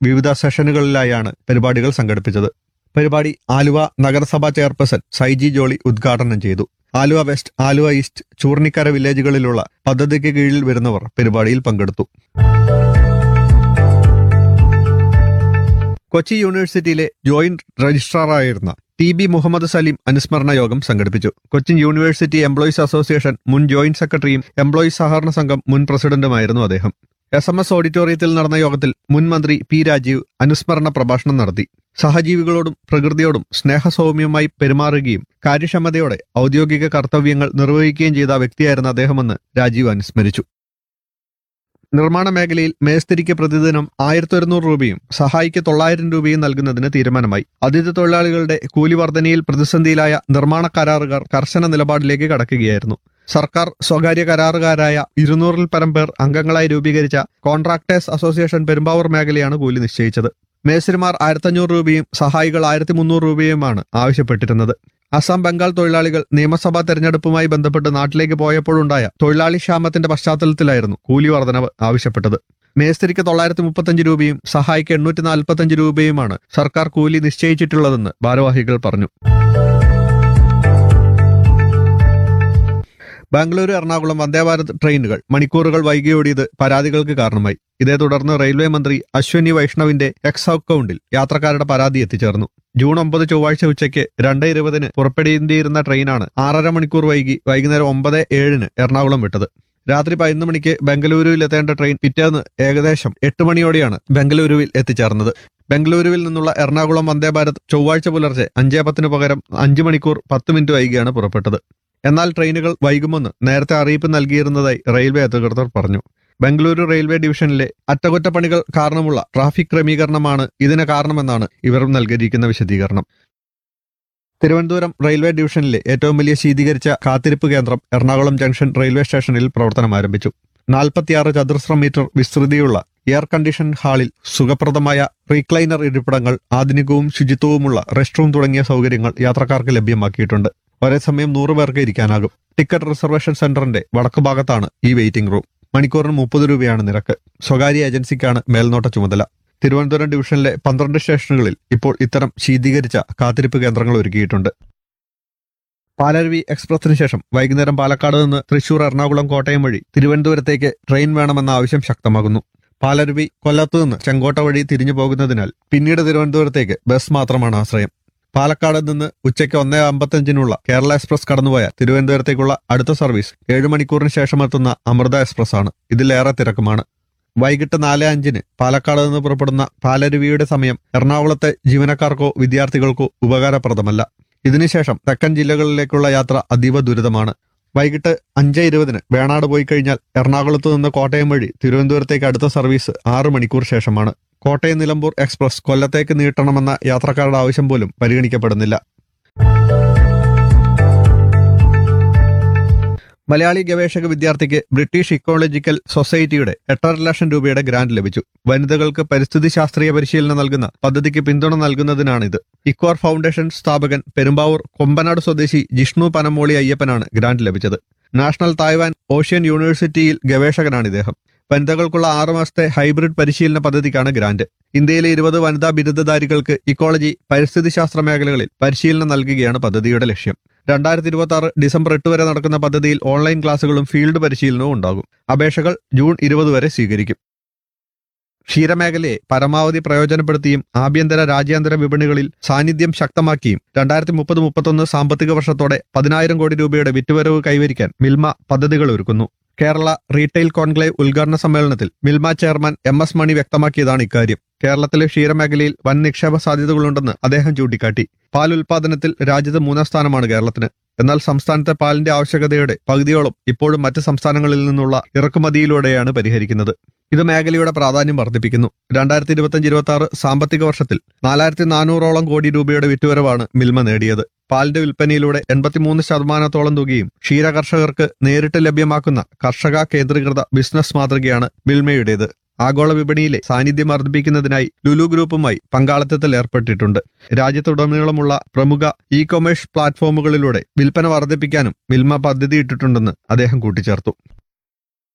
വിവിധ സെഷനുകളിലായാണ് പരിപാടികൾ സംഘടിപ്പിച്ചത് പരിപാടി ആലുവ നഗരസഭാ ചെയർപേഴ്സൺ സൈജി ജോളി ഉദ്ഘാടനം ചെയ്തു ആലുവ വെസ്റ്റ് ആലുവ ഈസ്റ്റ് ചൂർണിക്കര വില്ലേജുകളിലുള്ള പദ്ധതിക്ക് കീഴിൽ വരുന്നവർ പരിപാടിയിൽ പങ്കെടുത്തു കൊച്ചി യൂണിവേഴ്സിറ്റിയിലെ ജോയിന്റ് രജിസ്ട്രാറായിരുന്ന ടി ബി മുഹമ്മദ് സലീം അനുസ്മരണ യോഗം സംഘടിപ്പിച്ചു കൊച്ചിൻ യൂണിവേഴ്സിറ്റി എംപ്ലോയീസ് അസോസിയേഷൻ മുൻ ജോയിന്റ് സെക്രട്ടറിയും എംപ്ലോയീസ് സഹകരണ സംഘം മുൻ പ്രസിഡന്റുമായിരുന്നു അദ്ദേഹം എസ് എം എസ് ഓഡിറ്റോറിയത്തിൽ നടന്ന യോഗത്തിൽ മുൻ മന്ത്രി പി രാജീവ് അനുസ്മരണ പ്രഭാഷണം നടത്തി സഹജീവികളോടും പ്രകൃതിയോടും സ്നേഹസൗമ്യമായി പെരുമാറുകയും കാര്യക്ഷമതയോടെ ഔദ്യോഗിക കർത്തവ്യങ്ങൾ നിർവഹിക്കുകയും ചെയ്ത വ്യക്തിയായിരുന്ന അദ്ദേഹമെന്ന് രാജീവ് അനുസ്മരിച്ചു നിർമ്മാണ മേഖലയിൽ മേസ്തിരിക്ക് പ്രതിദിനം ആയിരത്തി ഒരുന്നൂറ് രൂപയും സഹായിക്ക് തൊള്ളായിരം രൂപയും നൽകുന്നതിന് തീരുമാനമായി അതിഥി തൊഴിലാളികളുടെ കൂലി വർധനയിൽ പ്രതിസന്ധിയിലായ നിർമ്മാണ കരാറുകാർ കർശന നിലപാടിലേക്ക് കടക്കുകയായിരുന്നു സർക്കാർ സ്വകാര്യ കരാറുകാരായ ഇരുന്നൂറിൽ പരം പേർ അംഗങ്ങളായി രൂപീകരിച്ച കോൺട്രാക്ടേഴ്സ് അസോസിയേഷൻ പെരുമ്പാവൂർ മേഖലയാണ് കൂലി നിശ്ചയിച്ചത് മേസ്തിരിമാർ ആയിരത്തഞ്ഞൂറ് രൂപയും സഹായികൾ ആയിരത്തി മുന്നൂറ് രൂപയുമാണ് ആവശ്യപ്പെട്ടിരുന്നത് അസം ബംഗാൾ തൊഴിലാളികൾ നിയമസഭാ തെരഞ്ഞെടുപ്പുമായി ബന്ധപ്പെട്ട് നാട്ടിലേക്ക് പോയപ്പോഴുണ്ടായ തൊഴിലാളി ക്ഷാമത്തിന്റെ പശ്ചാത്തലത്തിലായിരുന്നു കൂലി വർധനവ് ആവശ്യപ്പെട്ടത് മേസ്തിരിക്ക് തൊള്ളായിരത്തി മുപ്പത്തഞ്ച് രൂപയും സഹായിക്ക് എണ്ണൂറ്റി നാൽപ്പത്തഞ്ച് രൂപയുമാണ് സർക്കാർ കൂലി നിശ്ചയിച്ചിട്ടുള്ളതെന്ന് ഭാരവാഹികൾ പറഞ്ഞു ബാംഗ്ലൂരു എറണാകുളം വന്ദേഭാരത് ട്രെയിനുകൾ മണിക്കൂറുകൾ വൈകിയോടിയത് പരാതികൾക്ക് കാരണമായി ഇതേ തുടർന്ന് റെയിൽവേ മന്ത്രി അശ്വനി വൈഷ്ണവിന്റെ എക്സ് അക്കൗണ്ടിൽ യാത്രക്കാരുടെ പരാതി എത്തിച്ചേർന്നു ജൂൺ ഒമ്പത് ചൊവ്വാഴ്ച ഉച്ചയ്ക്ക് രണ്ട് ഇരുപതിന് പുറപ്പെടേണ്ടിയിരുന്ന ട്രെയിനാണ് ആറര മണിക്കൂർ വൈകി വൈകുന്നേരം ഒമ്പത് ഏഴിന് എറണാകുളം വിട്ടത് രാത്രി പതിനൊന്ന് മണിക്ക് ബംഗളൂരുവിൽ എത്തേണ്ട ട്രെയിൻ പിറ്റേന്ന് ഏകദേശം എട്ട് മണിയോടെയാണ് ബംഗളൂരുവിൽ എത്തിച്ചേർന്നത് ബംഗളൂരുവിൽ നിന്നുള്ള എറണാകുളം വന്ദേഭാരത് ചൊവ്വാഴ്ച പുലർച്ചെ അഞ്ചേ പത്തിന് പകരം അഞ്ച് മണിക്കൂർ പത്ത് മിനിറ്റ് വൈകിയാണ് പുറപ്പെട്ടത് എന്നാൽ ട്രെയിനുകൾ വൈകുമെന്ന് നേരത്തെ അറിയിപ്പ് നൽകിയിരുന്നതായി റെയിൽവേ അധികൃതർ പറഞ്ഞു ബംഗളൂരു റെയിൽവേ ഡിവിഷനിലെ അറ്റകുറ്റപ്പണികൾ കാരണമുള്ള ട്രാഫിക് ക്രമീകരണമാണ് ഇതിന് കാരണമെന്നാണ് ഇവർ നൽകിയിരിക്കുന്ന വിശദീകരണം തിരുവനന്തപുരം റെയിൽവേ ഡിവിഷനിലെ ഏറ്റവും വലിയ ശീതീകരിച്ച കാത്തിരിപ്പ് കേന്ദ്രം എറണാകുളം ജംഗ്ഷൻ റെയിൽവേ സ്റ്റേഷനിൽ പ്രവർത്തനം ആരംഭിച്ചു നാൽപ്പത്തിയാറ് ചതുരശ്ര മീറ്റർ വിസ്തൃതിയുള്ള എയർ കണ്ടീഷൻ ഹാളിൽ സുഖപ്രദമായ റീക്ലൈനർ ഇരിപ്പിടങ്ങൾ ആധുനികവും ശുചിത്വവുമുള്ള റെസ്റ്റ് റൂം തുടങ്ങിയ സൗകര്യങ്ങൾ യാത്രക്കാർക്ക് ലഭ്യമാക്കിയിട്ടുണ്ട് ഒരേ സമയം നൂറ് പേർക്ക് ഇരിക്കാനാകും ടിക്കറ്റ് റിസർവേഷൻ സെന്ററിന്റെ വടക്കു ഭാഗത്താണ് ഈ വെയിറ്റിംഗ് റൂം മണിക്കൂറിന് മുപ്പത് രൂപയാണ് നിരക്ക് സ്വകാര്യ ഏജൻസിക്കാണ് മേൽനോട്ട ചുമതല തിരുവനന്തപുരം ഡിവിഷനിലെ പന്ത്രണ്ട് സ്റ്റേഷനുകളിൽ ഇപ്പോൾ ഇത്തരം ശീതീകരിച്ച കാത്തിരിപ്പ് കേന്ദ്രങ്ങൾ ഒരുക്കിയിട്ടുണ്ട് പാലരുവി എക്സ്പ്രസിന് ശേഷം വൈകുന്നേരം പാലക്കാട് നിന്ന് തൃശൂർ എറണാകുളം കോട്ടയം വഴി തിരുവനന്തപുരത്തേക്ക് ട്രെയിൻ വേണമെന്ന ആവശ്യം ശക്തമാകുന്നു പാലരുവി കൊല്ലത്ത് നിന്ന് ചെങ്കോട്ട വഴി തിരിഞ്ഞു പോകുന്നതിനാൽ പിന്നീട് തിരുവനന്തപുരത്തേക്ക് ബസ് മാത്രമാണ് ആശ്രയം പാലക്കാട് നിന്ന് ഉച്ചയ്ക്ക് ഒന്നേ അമ്പത്തഞ്ചിനുള്ള കേരള എക്സ്പ്രസ് കടന്നുപോയ തിരുവനന്തപുരത്തേക്കുള്ള അടുത്ത സർവീസ് ഏഴ് മണിക്കൂറിന് ശേഷം എത്തുന്ന അമൃത എക്സ്പ്രസ് ആണ് ഇതിലേറെ തിരക്കുമാണ് വൈകിട്ട് നാല് അഞ്ചിന് പാലക്കാട് നിന്ന് പുറപ്പെടുന്ന പാലരുവിയുടെ സമയം എറണാകുളത്തെ ജീവനക്കാർക്കോ വിദ്യാർത്ഥികൾക്കോ ഉപകാരപ്രദമല്ല ഇതിനുശേഷം തെക്കൻ ജില്ലകളിലേക്കുള്ള യാത്ര അതീവ ദുരിതമാണ് വൈകിട്ട് അഞ്ച് ഇരുപതിന് വേണാട് പോയി കഴിഞ്ഞാൽ എറണാകുളത്ത് നിന്ന് കോട്ടയം വഴി തിരുവനന്തപുരത്തേക്ക് അടുത്ത സർവീസ് ആറ് മണിക്കൂർ ശേഷമാണ് കോട്ടയം നിലമ്പൂർ എക്സ്പ്രസ് കൊല്ലത്തേക്ക് നീട്ടണമെന്ന യാത്രക്കാരുടെ ആവശ്യം പോലും പരിഗണിക്കപ്പെടുന്നില്ല മലയാളി ഗവേഷക വിദ്യാർത്ഥിക്ക് ബ്രിട്ടീഷ് ഇക്കോളജിക്കൽ സൊസൈറ്റിയുടെ എട്ടര ലക്ഷം രൂപയുടെ ഗ്രാന്റ് ലഭിച്ചു വനിതകൾക്ക് പരിസ്ഥിതി ശാസ്ത്രീയ പരിശീലനം നൽകുന്ന പദ്ധതിക്ക് പിന്തുണ നൽകുന്നതിനാണിത് ഇക്വാർ ഫൗണ്ടേഷൻ സ്ഥാപകൻ പെരുമ്പാവൂർ കൊമ്പനാട് സ്വദേശി ജിഷ്ണു പനമോളി അയ്യപ്പനാണ് ഗ്രാന്റ് ലഭിച്ചത് നാഷണൽ തായ്വാൻ ഓഷ്യൻ യൂണിവേഴ്സിറ്റിയിൽ ഗവേഷകനാണ് ഇദ്ദേഹം വനിതകൾക്കുള്ള ആറ് മാസത്തെ ഹൈബ്രിഡ് പരിശീലന പദ്ധതിക്കാണ് ഗ്രാന്റ് ഇന്ത്യയിലെ ഇരുപത് വനിതാ ബിരുദധാരികൾക്ക് ഇക്കോളജി പരിസ്ഥിതി ശാസ്ത്ര മേഖലകളിൽ പരിശീലനം നൽകുകയാണ് പദ്ധതിയുടെ ലക്ഷ്യം രണ്ടായിരത്തി ഇരുപത്തി ആറ് ഡിസംബർ എട്ട് വരെ നടക്കുന്ന പദ്ധതിയിൽ ഓൺലൈൻ ക്ലാസുകളും ഫീൽഡ് പരിശീലനവും ഉണ്ടാകും അപേക്ഷകൾ ജൂൺ ഇരുപത് വരെ സ്വീകരിക്കും ക്ഷീരമേഖലയെ പരമാവധി പ്രയോജനപ്പെടുത്തിയും ആഭ്യന്തര രാജ്യാന്തര വിപണികളിൽ സാന്നിധ്യം ശക്തമാക്കിയും രണ്ടായിരത്തി മുപ്പത് മുപ്പത്തൊന്ന് സാമ്പത്തിക വർഷത്തോടെ പതിനായിരം കോടി രൂപയുടെ വിറ്റുവരവ് കൈവരിക്കാൻ മിൽമ പദ്ധതികൾ ഒരുക്കുന്നു കേരള റീറ്റെയിൽ കോൺക്ലേവ് ഉദ്ഘാടന സമ്മേളനത്തിൽ Milma chairman M S Mani വ്യക്തമാക്കിയതാണ് ഇക്കാര്യം കേരളത്തിലെ ക്ഷീരമേഖലയിൽ വൻ നിക്ഷേപ സാധ്യതകളുണ്ടെന്ന് അദ്ദേഹം ചൂണ്ടിക്കാട്ടി പാൽ ഉൽപാദനത്തിൽ രാജ്യത്ത് മൂന്നാം സ്ഥാനമാണ് കേരളത്തിന് എന്നാൽ സംസ്ഥാനത്തെ പാലിന്റെ ആവശ്യകതയുടെ പകുതിയോളം ഇപ്പോഴും മറ്റ് സംസ്ഥാനങ്ങളിൽ നിന്നുള്ള ഇറക്കുമതിയിലൂടെയാണ് പരിഹരിക്കുന്നത് ഇത് മേഖലയുടെ പ്രാധാന്യം വർദ്ധിപ്പിക്കുന്നു രണ്ടായിരത്തി ഇരുപത്തിയഞ്ച് ഇരുപത്തി ആറ് സാമ്പത്തിക വർഷത്തിൽ നാലായിരത്തി നാനൂറോളം കോടി രൂപയുടെ വിറ്റുവരവാണ് മിൽമ നേടിയത് പാലിന്റെ വിൽപ്പനയിലൂടെ എൺപത്തിമൂന്ന് ശതമാനത്തോളം തുകയും ക്ഷീര കർഷകർക്ക് നേരിട്ട് ലഭ്യമാക്കുന്ന കർഷക കേന്ദ്രീകൃത ബിസിനസ് മാതൃകയാണ് മിൽമയുടേത് ആഗോള വിപണിയിലെ സാന്നിധ്യം വർദ്ധിപ്പിക്കുന്നതിനായി ലുലു ഗ്രൂപ്പുമായി പങ്കാളിത്തത്തിൽ ഏർപ്പെട്ടിട്ടുണ്ട് രാജ്യത്തുടനീളമുള്ള പ്രമുഖ ഇ കൊമേഴ്സ് പ്ലാറ്റ്ഫോമുകളിലൂടെ വിൽപ്പന വർദ്ധിപ്പിക്കാനും മിൽമ പദ്ധതിയിട്ടിട്ടുണ്ടെന്ന് അദ്ദേഹം കൂട്ടിച്ചേർത്തു